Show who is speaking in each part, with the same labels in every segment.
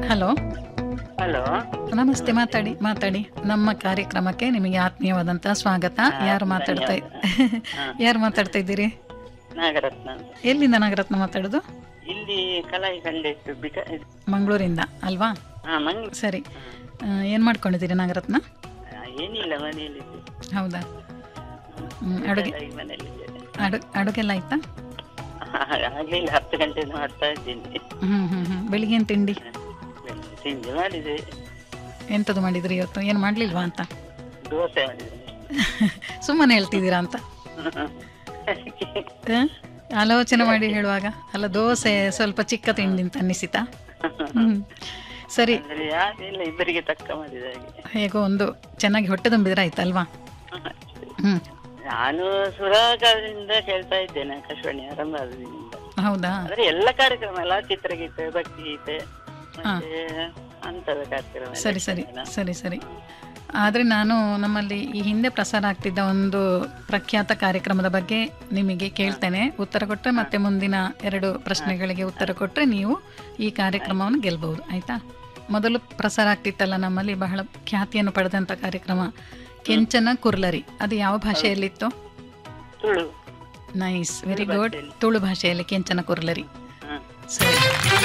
Speaker 1: Hello
Speaker 2: hello
Speaker 1: ನಮಸ್ತೆ ಮಾತಾಡಿ ಮಾತಾಡಿ ನಮ್ಮ ಕಾರ್ಯಕ್ರಮಕ್ಕೆ ನಿಮಗೆ ಆತ್ಮೀಯವಾದಂತಹ ಸ್ವಾಗತ ಯಾರು ಮಾತಾಡ್ತಾ ಯಾರು ಮಾತಾಡ್ತಾ ಇದ್ದೀರಿ
Speaker 2: ನಾಗರತ್ನ ಅಂತ.
Speaker 1: ಎಲ್ಲಿಂದ ನಾಗರತ್ನ ಮಾತಾಡೋದು
Speaker 2: ಇಲ್ಲಿ ಕಲಾಯಿ ಕಂಡೆಟ್ಟು ಬಿಕ
Speaker 1: ಮಂಗಳೂರಿಂದ ಅಲ್ವಾ
Speaker 2: ಹಾ ಮಂಗ್
Speaker 1: ಸರಿ ಆ, ಏನ್ ಮಾಡ್ಕೊಂಡಿದ್ದೀರಿ ನಾಗರತ್ನ
Speaker 2: ಆ, ಏನಿಲ್ಲ ಮನೆಯಲ್ಲಿದ್ದೆ
Speaker 1: ಹೌದಾ ಹ್ಮ್, ಅಡುಗೆ
Speaker 2: ಕಲಾಯಿ ಮನೆಯಲ್ಲಿದ್ದೇನೆ
Speaker 1: ಅಡು ಅಡುಗೆಲ್ಲ ಆಯ್ತಾ
Speaker 2: ಆಗ್ಲಿಲ್ಲ ಹತ್ತು ಗಂಟೆ ಮಾಡ್ತಾ ಇದ್ದೀನಿ
Speaker 1: ಹ್ಮ್ ಹ್ಮ್ ಹ್ಮ್ ಬೆಳಿಗ್ಗೆ ಏನ್ ತಿಂಡಿ
Speaker 2: ತಿಂಡಿ ಮಾಡಿದೆ
Speaker 1: ಎಂತದು ಮಾಡಿದ್ರಿ ಇವತ್ತು ಏನು ಮಾಡ್ಲಿಲ್ವಾ ಅಂತ
Speaker 2: ದೋಸೆ ಮಾಡಿದೆ
Speaker 1: ಸುಮ್ಮನೆ ಹೇಳ್ತಿದ್ದೀರಾ ಅಂತ ಆ? ಆಲೋಚನೆ ಮಾಡಿ ಹೇಳುವಾಗ ಅಲ್ಲ ದೋಸೆ ಸ್ವಲ್ಪ ಚಿಕ್ಕ ತಿಂಡಿ ಅಂತ ಅನ್ನಿಸಿತಾ ಹ್ಮ್ ಸರಿ
Speaker 2: ಅಂದ್ರೆ ಯಾರಿಲ್ಲ ಇಬ್ಬರಿಗೆ ತಕ್ಕ ಮಾಡಿದ ಹಾಗೆ
Speaker 1: ಹೇಗೋ ಒಂದು ಚೆನ್ನಾಗಿ ಹೊಟ್ಟೆ ತುಂಬಿದ್ರೆ ಆಯ್ತಲ್ವಾ ಹ್ಮ್
Speaker 2: ನಾನು ಸುರಾಗದಿಂದ ಕೇಳ್ತಾ ಇದ್ದೇನೆ ಆಕಾಶವಾಣಿ ಆರಂಭದಿಂದ
Speaker 1: ಹೌದಾ
Speaker 2: ಅಂದ್ರೆ ಎಲ್ಲ ಕಾರ್ಯಕ್ರಮ ಎಲ್ಲ ಚಿತ್ರಗೀತೆ ಭಕ್ತಿಗೀತೆ ಮತ್ತೆ ಅಂತದ ಕಾರ್ಯಕ್ರಮ ಎಲ್ಲ
Speaker 1: ಸರಿ ಸರಿ
Speaker 2: ಇರ್ತದಲ್ಲ.
Speaker 1: ಸರಿ ಸರಿ ಆದರೆ ನಾನು ನಮ್ಮಲ್ಲಿ ಈ ಹಿಂದೆ ಪ್ರಸಾರ ಆಗ್ತಿದ್ದ ಒಂದು ಪ್ರಖ್ಯಾತ ಕಾರ್ಯಕ್ರಮದ ಬಗ್ಗೆ ನಿಮಗೆ ಕೇಳ್ತೇನೆ ಉತ್ತರ ಕೊಟ್ಟರೆ ಮತ್ತೆ ಮುಂದಿನ ಎರಡು ಪ್ರಶ್ನೆಗಳಿಗೆ ಉತ್ತರ ಕೊಟ್ಟರೆ ನೀವು ಈ ಕಾರ್ಯಕ್ರಮವನ್ನು ಗೆಲ್ಬಹುದು ಆಯ್ತಾ ಮೊದಲು ಪ್ರಸಾರ ಆಗ್ತಿತ್ತಲ್ಲ ನಮ್ಮಲ್ಲಿ ಬಹಳ ಖ್ಯಾತಿಯನ್ನು ಪಡೆದಂಥ ಕಾರ್ಯಕ್ರಮ ಕೆಂಚನ ಕುರ್ಲರಿ ಅದು ಯಾವ ಭಾಷೆಯಲ್ಲಿತ್ತು
Speaker 2: Tulu
Speaker 1: nice very good Tulu ಭಾಷೆಯಲ್ಲಿ ಕೆಂಚನ ಕುರ್ಲರಿ
Speaker 2: ಹ.
Speaker 1: ಸರಿ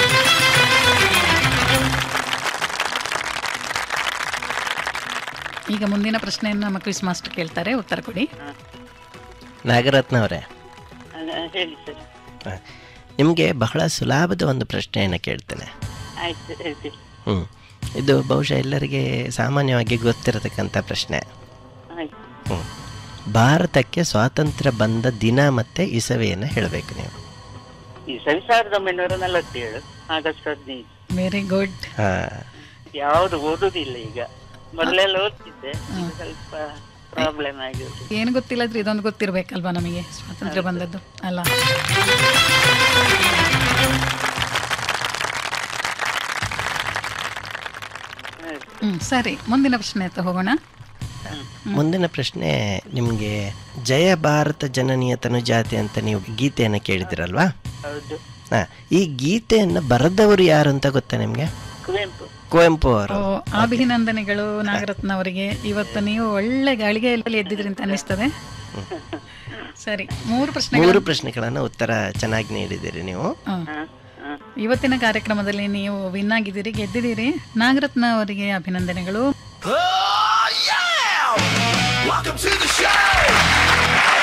Speaker 1: ಈಗ ಮುಂದಿನ ಪ್ರಶ್ನೆಯನ್ನು ನಮ್ಮ ಕ್ವಿಸ್ ಮಾಸ್ಟರ್ ಕೇಳ್ತಾರೆ ಉತ್ತರ ಕೊಡಿ
Speaker 3: ನಾಗರತ್ನ ಅವರೇ
Speaker 2: ಅದ- ಹೇಳಿ ಸರ್
Speaker 3: ನಿಮಗೆ ಬಹಳ ಸುಲಭದ ಒಂದು ಪ್ರಶ್ನೆಯನ್ನು ಕೇಳ್ತೇನೆ
Speaker 2: ಆಯ್ತು ಹೇಳ್ತೀನಿ
Speaker 3: ಹ್ಞೂ ಇದು ಬಹುಶಃ ಎಲ್ಲರಿಗೆ ಸಾಮಾನ್ಯವಾಗಿ ಗೊತ್ತಿರತಕ್ಕಂಥ ಪ್ರಶ್ನೆ
Speaker 2: ಆಯ್ತು
Speaker 3: ಹ್ಞೂ ಭಾರತಕ್ಕೆ ಸ್ವಾತಂತ್ರ್ಯ ಬಂದ ದಿನ ಮತ್ತು ಇಸವೆಯನ್ನು ಹೇಳಬೇಕು ನೀವು
Speaker 2: ಈ ಸರಿ ಸಾವಿರದ ಒಂಬೈನೂರ ನಲವತ್ತೇಳು ಆಗಸ್ಟ್ ಹದಿನೈದು
Speaker 1: ವೆರಿ ಗುಡ್
Speaker 3: ಹಾಂ
Speaker 2: ಯಾವುದು ಓದುದಿಲ್ಲ ಈಗ ಮೊದಲೆಲ್ಲ ಓದ್ತಿದ್ದೆ ಈಗ ಸ್ವಲ್ಪ ಪ್ರಾಬ್ಲಮ್ ಆಗಿರುತ್ತೆ
Speaker 1: ಏನು ಗೊತ್ತಿಲ್ಲದ್ರೆ ಇದೊಂದು ಗೊತ್ತಿರಬೇಕಲ್ವಾ ನಮಗೆ ಸ್ವಾತಂತ್ರ್ಯ ಬಂದದ್ದು ಅಲ್ಲ ಹ್ಮ್ ಸರಿ ಮುಂದಿನ ಪ್ರಶ್ನೆ ಹತ್ರ ಹೋಗೋಣ
Speaker 3: ಮುಂದಿನ ಪ್ರಶ್ನೆ ನಿಮಗೆ ಜಯ ಭಾರತ ಜನನೀಯ ತನುಜಾತಿ ಅಂತ ನೀವು ಗೀತೆಯನ್ನು ಕೇಳಿದಿರಲ್ವಾ
Speaker 2: ಹೌದು
Speaker 3: ಹಾಂ ಈ ಗೀತೆಯನ್ನು ಬರೆದವರು ಯಾರು ಅಂತ ಗೊತ್ತಾ ನಿಮಗೆ
Speaker 2: ಕುವೆಂಪು
Speaker 3: ಕುವೆಂಪು ಅವರು
Speaker 1: ಓ, ಅಭಿನಂದನೆಗಳು ನಾಗರತ್ನ ಅವರಿಗೆ ಇವತ್ತು ನೀವು ಒಳ್ಳೆ ಗಳಿಗೆಯಲ್ಲಿ ಎದ್ದಿದ್ರಿ ಅಂತ ಅನ್ನಿಸ್ತದೆ ಸರಿ ಮೂರು ಪ್ರಶ್ನೆಗಳು
Speaker 3: ಮೂರು ಪ್ರಶ್ನೆಗಳನ್ನು ಉತ್ತರ ಚೆನ್ನಾಗಿ ನೀಡಿದ್ದೀರಿ ನೀವು
Speaker 1: ಹ.
Speaker 2: ಹ, ಹ.
Speaker 1: ಇವತ್ತಿನ ಕಾರ್ಯಕ್ರಮದಲ್ಲಿ ನೀವು ವಿನ್ ಆಗಿದ್ದೀರಿ ಗೆದ್ದಿದ್ದೀರಿ ನಾಗರತ್ನ ಅವರಿಗೆ ಅಭಿನಂದನೆಗಳು
Speaker 4: Welcome to the show.